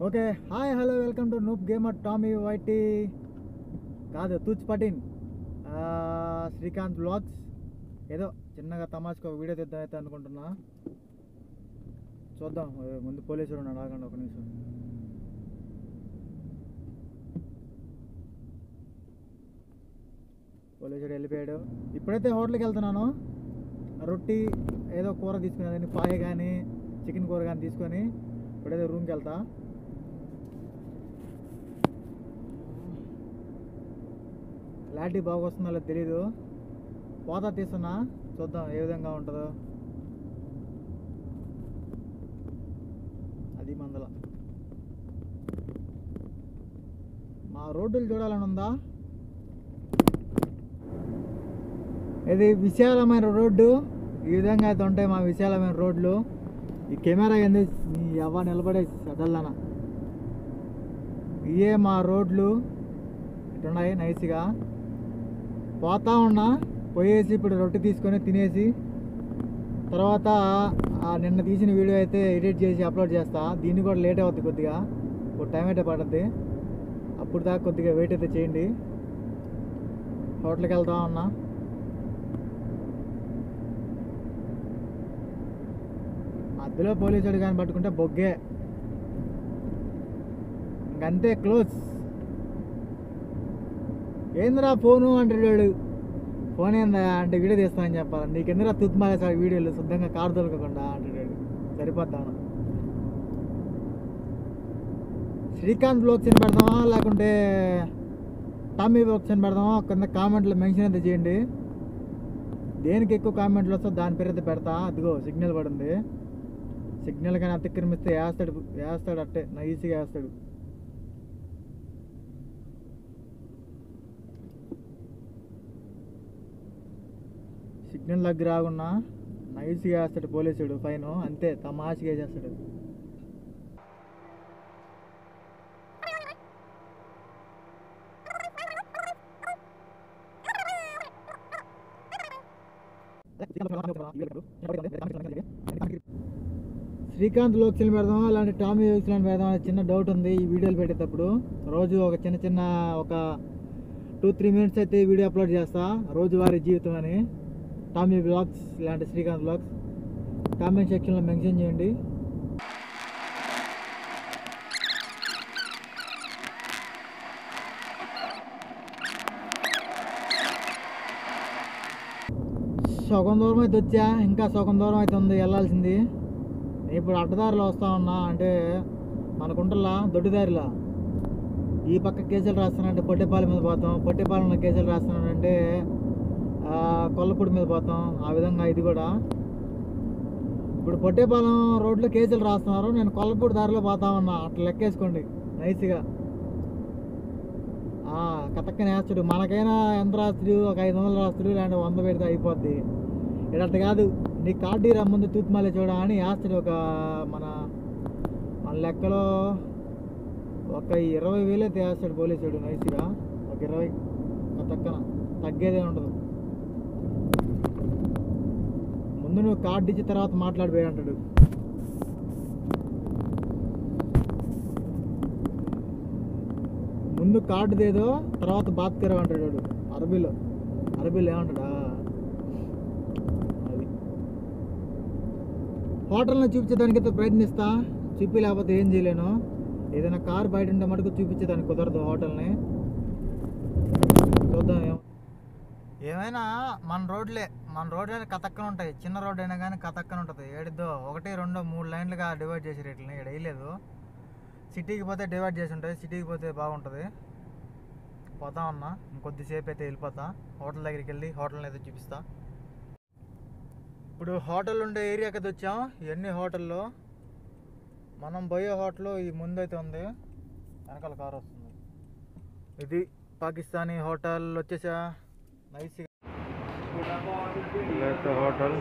okay hi hello welcome to noob gamer Tommy వైటీ కాదు తూచ్ పటిన్ ఆ, శ్రీకాంత్ బ్లాగ్స్ ఏదో చిన్నగా తమాష్కి ఒక వీడియో తీద్దాం అయితే అనుకుంటున్నా చూద్దాం ఏ, ముందు పోలీసులు ఉన్నాడు ఆగండి ఒక నిమిషం పోలీసుడు వెళ్ళిపోయాడు ఇప్పుడైతే హోటల్కి వెళ్తున్నాను రొట్టి ఏదో కూర తీసుకునేది పాయ కానీ చికెన్ కూర కానీ తీసుకొని ఇప్పుడైతే రూమ్కి వెళ్తా క్లారిటీ బాగా వస్తుందో లేదో తెలీదు పోతా తీస్తున్నా చూద్దాం ఏ విధంగా ఉంటుందో అది మందల మా రోడ్డులు చూడాలని ఉందా ఇది విశాలమైన రోడ్డు ఈ విధంగా అయితే ఉంటాయి మా విశాలమైన రోడ్లు ఈ కెమెరా ఏంది నీ ఎవ నిలబడే సడల్లన ఇవే మా రోడ్లు ఇటున్నాయి నైస్గా పోతా ఉన్నా పోయేసి ఇప్పుడు రొట్టె తీసుకొని తినేసి తర్వాత ఆ నిన్న తీసిన వీడియో అయితే ఎడిట్ చేసి అప్లోడ్ చేస్తా దీన్ని కూడా లేట్ అవుతుంది కొద్దిగా ఒక టైం అయితే పడుతుంది అప్పుడు దాకా కొద్దిగా వెయిట్ అయితే చేయండి హోటల్కి వెళ్తా ఉన్నా మధ్యలో పోలీసుడు కానీ పట్టుకుంటే బొగ్గే ఇంకంతే క్లోజ్ ఏందిరా ఫోను అంటాడు ఫోన్ ఏందా అంటే వీడియో తీస్తానని చెప్పాలి నీకెందురా తుత్మాలే సార్ వీడియోలు శుద్ధంగా కారు దొరకకుండా అంటాడు సరిపోతాను శ్రీకాంత్ బ్లాగ్స్ అని పెడదామా లేకుంటే టామీ బ్లాగ్స్ అని పెడదామా కింద కామెంట్లో మెన్షన్ అయితే చేయండి దేనికి ఎక్కువ కామెంట్లు వస్తే దాని పేరు అయితే పెడతా అదిగో సిగ్నల్ పడింది సిగ్నల్ కానీ అతిక్రమిస్తే వేస్తాడు వేస్తాడు అట్టే నైస్గా వేస్తాడు సిగ్నల్ దగ్గర రాకుండా నైస్గా వేస్తాడు పోలీసుడు ఫైన్ అంతే తమాషగా చేస్తాడు శ్రీకాంత్ లోక్స్ని పెడదామా అలాంటి టామీ లోక్స్ని పెడదామా అనే చిన్న డౌట్ ఉంది ఈ వీడియోలు పెట్టేటప్పుడు రోజు ఒక చిన్న చిన్న ఒక టూ త్రీ మినిట్స్ అయితే ఈ వీడియో అప్లోడ్ చేస్తా రోజువారీ జీవితం అని టామీ బ్లాగ్స్ ఇలాంటి శ్రీకాంత్ బ్లాగ్స్ కామెంట్ సెక్షన్లో మెన్షన్ చేయండి సగం దూరం అయితే వచ్చా ఇంకా సగం దూరం అయితే ఉంది వెళ్ళాల్సింది నేను ఇప్పుడు అడ్డదారిలో వస్తా ఉన్నా అంటే మనకుంటలా దొడ్డిదారిలో ఈ పక్క కేసులు రాస్తానంటే పొట్టేపాలెం మీద పోతాం పొట్టేపాలెంలో కేసులు రాస్తానంటే ఆ, కొల్లపూడి మీద పోతాం ఆ విధంగా ఇది కూడా ఇప్పుడు పొట్టేపాలెం రోడ్లో కేసులు రాస్తున్నారు నేను కొల్లపూడి దారిలో పోతా ఉన్నా అట్లా లెక్కేసుకోండి నైస్గా కతక్కని వేస్తాడు మనకైనా ఎంత రాస్తుడు ఒక ఐదు వందలు రాస్తుడు లేదంటే వంద పెడితే అయిపోద్ది ఇక్కడ అట్లా కాదు నీ కార్డు రా ముందు తూత్మాలే చూడ అని వేస్తాడు ఒక మన మన లెక్కలో ఒక ఇరవై వేలు అయితే వేస్తాడు పోలీసుడు నైస్గా ఒక ఇరవై ఒక తక్కన తగ్గేదే ఉండదు ముందు నువ్వు కార్డు ఇచ్చిన తర్వాత మాట్లాడిపోయి అంటాడు ముందు కార్డు దేదో తర్వాత బాత్ కరవ్ అంటాడు వాడు అరబీలో అరబీలో ఏమంటాడా అది హోటల్ని చూపించడానికైతే ప్రయత్నిస్తా చూపి లేకపోతే ఏం చేయలేను ఏదైనా కార్ బయట ఉంటే మటుకు చూపించేదానికి కుదరదు హోటల్ని చూద్దాం ఏం ఏమైనా మన రోడ్లే మన రోడ్లే కతక్కన ఉంటాయి చిన్న రోడ్ అయినా కానీ కతక్కన ఉంటుంది ఏడిద్దో ఒకటి రెండో మూడు లైన్లుగా డివైడ్ చేసి రేట్లని ఇక్కడ వేయలేదు సిటీకి పోతే డివైడ్ చేసి ఉంటాయి సిటీకి పోతే బాగుంటుంది పోతా ఉన్నా ఇంకొద్దిసేపు అయితే వెళ్ళిపోతా హోటల్ దగ్గరికి వెళ్ళి హోటల్ని అయితే చూపిస్తా ఇప్పుడు హోటల్ ఉండే ఏరియాకి అయితే వచ్చాం ఇవన్నీ హోటల్లో మనం పోయే హోటల్ ఈ ముందు అయితే ఉంది వెనకాల కార్ వస్తుంది ఇది పాకిస్తానీ హోటల్ వచ్చేసా నైస్ హోటల్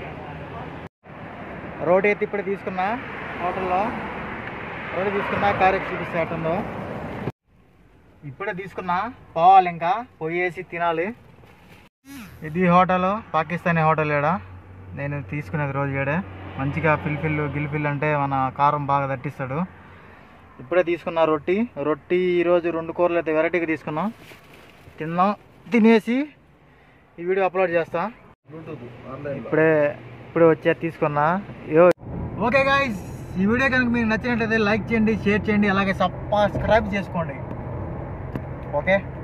రోడ్ అయితే ఇప్పుడే తీసుకున్నా హోటల్లో రోడ్ తీసుకున్నా కార్ ఎక్కి చూపిస్తా ఎట్టుందో ఇప్పుడే తీసుకున్నా పోవాలి ఇంకా పోయేసి తినాలి ఇది హోటల్ పాకిస్తానీ హోటల్ ఈడ నేను తీసుకునేది రోజు ఈడే మంచిగా ఫిల్ఫిల్ గిల్ఫిల్ అంటే మన కారం బాగా తట్టిస్తాడు ఇప్పుడే తీసుకున్నా రొట్టి రొట్టి ఈరోజు రెండు కూరలు అయితే వెరైటీగా తీసుకున్నాం తిన్నాం తినేసి ఈ వీడియో అప్లోడ్ చేస్తా బ్లూటూత్ ఆన్లైన్ ఇప్పుడే ఇప్పుడే వచ్చే తీసుకున్నా యో ఓకే గాయస్ ఈ వీడియో కనుక మీకు నచ్చినట్లయితే లైక్ చేయండి షేర్ చేయండి అలాగే సబ్స్క్రైబ్ చేసుకోండి ఓకే